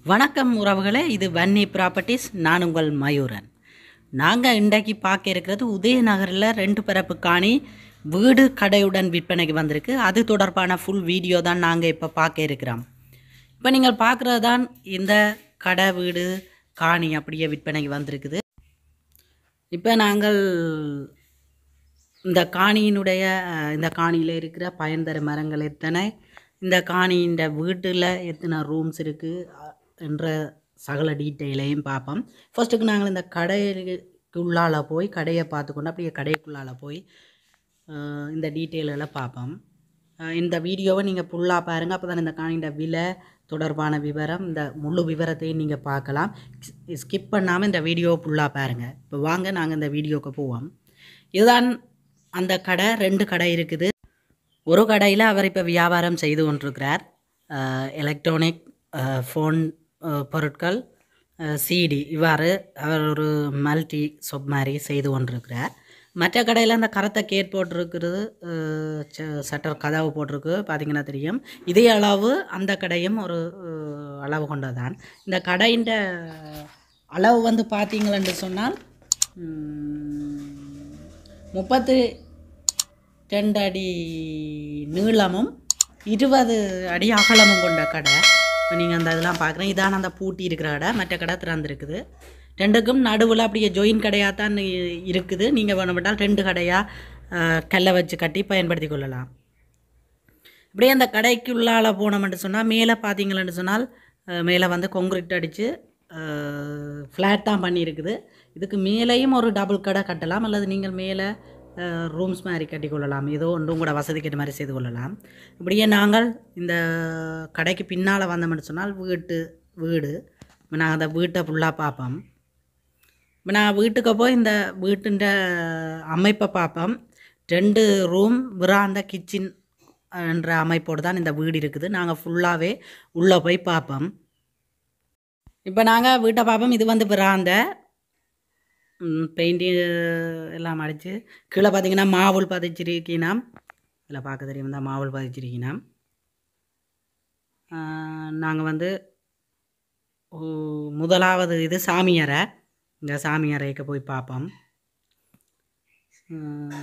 வணக்கம் உறவுகளே இது வன்னி ப்ராப்பர்ட்டிஸ் நான் உங்கள் மயூரன் நாங்கள் இன்றைக்கு பார்க்க இருக்கிறது உதயநகரில் ரெண்டு பரப்பு காணி வீடு கடையுடன் விற்பனைக்கு வந்திருக்கு அது தொடர்பான ஃபுல் வீடியோ தான் நாங்கள் இப்போ பார்க்க இருக்கிறோம் இப்போ நீங்கள் பார்க்குறது தான் இந்த கடை வீடு காணி அப்படியே விற்பனைக்கு வந்திருக்குது இப்போ நாங்கள் இந்த காணியினுடைய அஹ், இந்த காணியில் இருக்கிற பயன்தர மரங்கள் எத்தனை இந்த காணியின் வீட்டில் எத்தனை ரூம்ஸ் இருக்குது என்ற சகல டீட்டெயிலையும் பார்ப்போம் ஃபர்ஸ்ட்டுக்கு நாங்கள் இந்த கடைக்கு உள்ளால போய் கடையை பார்த்துக்கொண்டு அப்படியே கடைக்குள்ளால போய் அஹ், இந்த டீட்டெயில்களை பார்ப்போம் அஹ், இந்த வீடியோவை நீங்கள் ஃபுல்லாக பாருங்கள் அப்போ தான் இந்த காணியின் விலை தொடர்பான விவரம் இந்த முழு விவரத்தையும் நீங்கள் பார்க்கலாம் ஸ்கிப் பண்ணாமல் இந்த வீடியோவை ஃபுல்லாக பாருங்கள் இப்போ வாங்க நாங்கள் இந்த வீடியோவுக்கு போவோம் இதுதான் அந்த கடை ரெண்டு கடை இருக்குது ஒரு கடையில் அவர் இப்போ வியாபாரம் செய்து கொண்டிருக்கிறார் எலக்ட்ரானிக் ஃபோன் பொருட்கள் சிடி இவ்வாறு அவர் ஒரு மல்டி ஷாப் மாதிரி செய்து கொண்டிருக்கிறார் மற்ற கடையில் அந்த கரத்தை கேட் போட்டிருக்கிறது சட்டர் கதவு போட்டிருக்கு பார்த்தீங்கன்னா தெரியும் இதே அளவு அந்த கடையும் ஒரு அஹ், அளவு கொண்டதான் இந்த கடையின் அளவு வந்து பார்த்தீங்களென்று சொன்னால் ம், முப்பத்து ரெண்டு அடி நீளமும் இருபது அடி அகலமும் கொண்ட கடை இப்போ நீங்கள் அந்த இதெல்லாம் பார்க்குறேன் இதான அந்த பூட்டி இருக்கிற கடை மற்ற கடை திறந்துருக்குது ரெண்டுக்கும் நடுவில் அப்படியே ஜொயின் கடையாக தான் இ- இருக்குது நீங்கள் வேணுமென்றால் ரெண்டு கடையாக கல்லை வச்சு கட்டி பயன்படுத்தி கொள்ளலாம் இப்படியே அந்த கடைக்குள்ளால போனோம்னு சொன்னால் மேலே பார்த்தீங்களன்னு சொன்னால் அஹ், மேலே வந்து கொங்க்ரீட் அடித்து ஃப்ளாட்டாக பண்ணியிருக்குது இதுக்கு மேலேயும் ஒரு டபுள் கடை கட்டலாம் அல்லது நீங்கள் மேலே ரூம்ஸ் மாதிரி கட்டிக்கொள்ளலாம் ஏதோ ஒன்றும் கூட வசதிக்கிட்ட மாதிரி செய்து கொள்ளலாம் இப்படியே நாங்கள் இந்த கடைக்கு பின்னால் வந்தோம்னு சொன்னால் வீட்டு வீடு இப்போ நாங்கள் அந்த வீட்டை ஃபுல்லாக பார்ப்போம் இப்போ நான் வீட்டுக்கு போய் இந்த வீட்டுன்ற அமைப்பை பார்ப்போம் ரெண்டு ரூம் விராந்த கிச்சன் என்ற அமைப்போடு தான் இந்த வீடு இருக்குது நாங்கள் ஃபுல்லாகவே உள்ளே போய் பார்ப்போம் இப்போ நாங்கள் வீட்டை பார்ப்போம் இது வந்து விராந்த பெயிண்டி எல்லாம் அடித்து கீழே பார்த்தீங்கன்னா மாவுள் பதிச்சிருக்கீனாம் இதில் பார்க்க தெரியும் தான் மாவுள் பதிச்சிருக்கீனாம் நாங்கள் வந்து ஓ- முதலாவது இது சாமியறை இந்த சாமியறைக்கு போய் பார்ப்போம் உம்,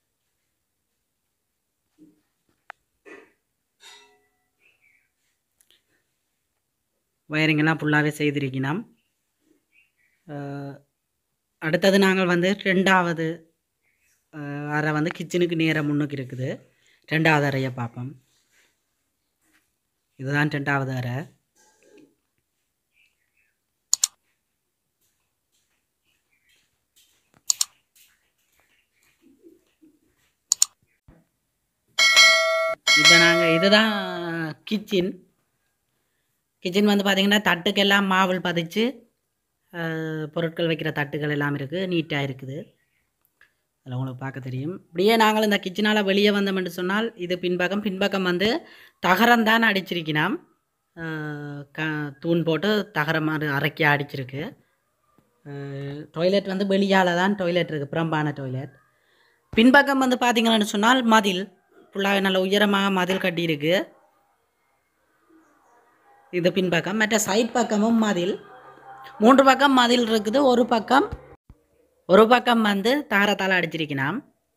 வயரிங்கெல்லாம் ஃபுல்லாகவே செய்திருக்கணும் அஹ், அடுத்தது நாங்கள் வந்து ரெண்டாவது அஹ், அறை வந்து கிச்சனுக்கு நேராக முன்னுக்கு இருக்குது ரெண்டாவது அறையை பார்ப்போம் இதுதான் ரெண்டாவது அறை இப்போ நாங்கள் இதுதான் கிச்சன் கிச்சன் வந்து பார்த்திங்கன்னா தட்டுக்கெல்லாம் மாவுள் பதிச்சு அஹ், பொருட்கள் வைக்கிற தட்டுகள் எல்லாம் இருக்குது நீட்டாக இருக்குது அதில் உங்களுக்கு பார்க்க தெரியும் இப்படியே நாங்கள் இந்த கிச்சனால் வெளியே வந்தோம்னு சொன்னால் இது பின்பக்கம் பின்பக்கம் வந்து தகரம் தான் அடிச்சிருக்கணும் க தூண் போட்டு தகரம் மாதிரி அரைக்கி அடிச்சிருக்கு டாய்லெட் வந்து வெளியால் தான் டாய்லெட் இருக்குது புறம்பான டாய்லெட் பின்பக்கம் வந்து பார்த்தீங்கன்னு சொன்னால் மதில் ஃபுல்லாக நல்ல உயரமாக மதில் கட்டியிருக்கு இது பின்பக்கம் மற்ற சைட் பக்கமும் மதில் மூன்று பக்கம் மதில் இருக்குது ஒரு பக்கம் ஒரு பக்கம் வந்து தாரத்தால் அடிச்சிருக்கலாம்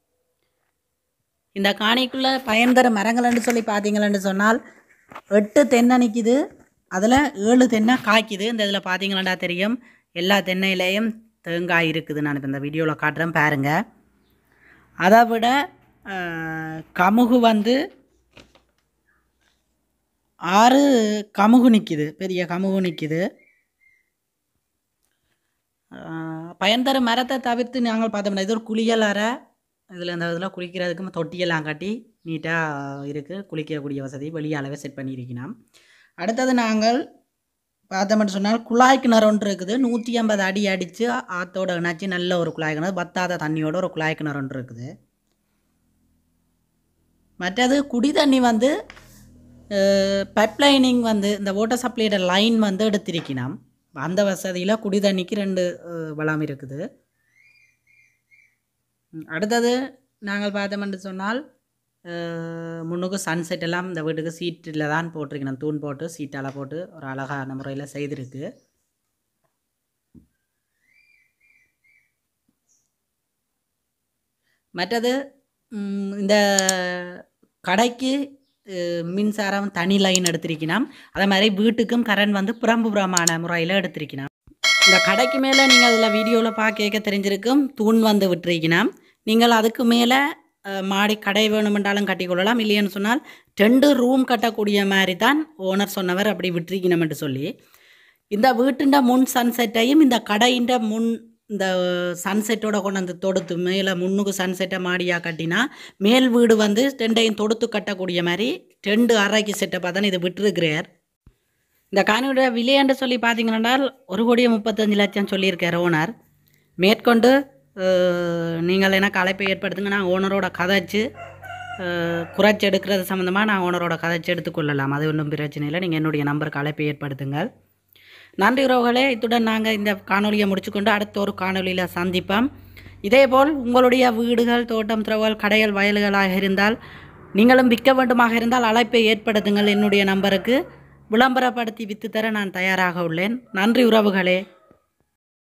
இந்த காணிக்குள்ளே பயன்தர மரங்கள்னு சொல்லி பார்த்தீங்களன்னு சொன்னால் எட்டு தென்னை நிற்கிது அதில் ஏழு தென்னை காய்க்குது இந்த இதில் பார்த்தீங்களா தெரியும் எல்லா தென்னையிலையும் தேங்காய் இருக்குது நான் இப்போ இந்த வீடியோவில் காட்டுறேன் பாருங்கள் அதை விட அஹ், கமுகு வந்து ஆறு கமுகு நிற்கிது பெரிய கமுகு நிற்கிது பயன்தர மரத்தை தவிர்த்து நாங்கள் பார்த்தோம்னா இது ஒரு குளியல் அறை இதில் இந்த இதில் குளிக்கிறதுக்கு தொட்டியெல்லாம் கட்டி நீட்டாக இருக்குது குளிக்கக்கூடிய வசதி வெளியாலவே செட் பண்ணியிருக்கணும் அடுத்தது நாங்கள் பார்த்தோம்னு சொன்னால் குழாய் கிணறு ஒன்று இருக்குது நூற்றி ஐம்பது அடி அடித்து ஆற்றோட இணைச்சி நல்ல ஒரு குழாய் கிணறு வத்தாத தண்ணியோட ஒரு குழாய் கிணறு ஒன்று இருக்குது மற்றது குடி தண்ணி வந்து பைப்லைனிங் வந்து இந்த வாட்டர் சப்ளையோட லைன் வந்து எடுத்திருக்கணும் அந்த வசதியில் குடி தண்ணிக்கு ரெண்டு அஹ், வளம் இருக்குது ம், அடுத்தது நாங்கள் பார்த்தோம்னு சொன்னால் அஹ், முன்னுக்கு சன்செட் எல்லாம் இந்த வீட்டுக்கு சீட்டில் தான் போட்டிருக்கணும் தூண் போட்டு சீட்டால் போட்டு ஒரு அழகான முறையில் செய்திருக்கு மற்றது ம், இந்த கடைக்கு அஹ், மின்சாரம் தனி லைன் எடுத்திருக்கணும் அதே மாதிரி வீட்டுக்கும் கரண்ட் வந்து புறம்புறமான முறையில் எடுத்திருக்கணும் இந்த கடைக்கு மேலே நீங்கள் அதில் வீடியோவில் பார்க்க தெரிஞ்சிருக்கும் தூண் வந்து விட்டுருக்கணும் நீங்கள் அதுக்கு மேலே மாடி கடை வேணுமென்றாலும் கட்டிக்கொள்ளலாம் இல்லைன்னு சொன்னால் ரெண்டு ரூம் கட்டக்கூடிய மாதிரி தான் ஓனர் சொன்னவர் அப்படி விட்டுருக்கணும்னு சொல்லி இந்த வீட்டுண்ட முன் சன்செட்டையும் இந்த கடையின் முன் இந்த சன்செட்டோட கொண்டு வந்து தொடுத்து மேலே முன்னுக்கு சன்செட்டை மாடியாக கட்டினா மேல் வீடு வந்து ரெண்டையும் தொடுத்து கட்டக்கூடிய மாதிரி ரெண்டு அறைக்கு செட்டப்பாக தான் இது விட்டுருக்கிறார் இந்த காணியோட விலையன்று சொல்லி பார்த்தீங்கன்னா ஒரு கோடியே முப்பத்தஞ்சு லட்சம் சொல்லியிருக்கார் ஓனர் மேற்கொண்டு அஹ், நீங்கள் எனக்கு அழைப்பை ஏற்படுத்துங்க நான் ஓனரோட கதைச்சு அஹ், குறைச்சி எடுக்கிறது சம்மந்தமாக நான் ஓனரோட கதைச்சு எடுத்துக்கொள்ளலாம் அது ஒன்றும் பிரச்சனை இல்லை நீங்கள் என்னுடைய நம்பருக்கு அழைப்பை ஏற்படுத்துங்கள் நன்றி உறவுகளே இத்துடன் நாங்கள் இந்த காணொலியை முடிச்சுக்கொண்டு அடுத்த ஒரு காணொலியில் சந்திப்போம் இதேபோல் உங்களுடைய வீடுகள் தோட்டம் துறவல் கடைகள் வயல்களாக இருந்தால் நீங்களும் விற்க வேண்டுமாக இருந்தால் அழைப்பை ஏற்படுத்துங்கள் என்னுடைய நம்பருக்கு விளம்பரப்படுத்தி வித்து தர நான் தயாராக உள்ளேன் நன்றி உறவுகளே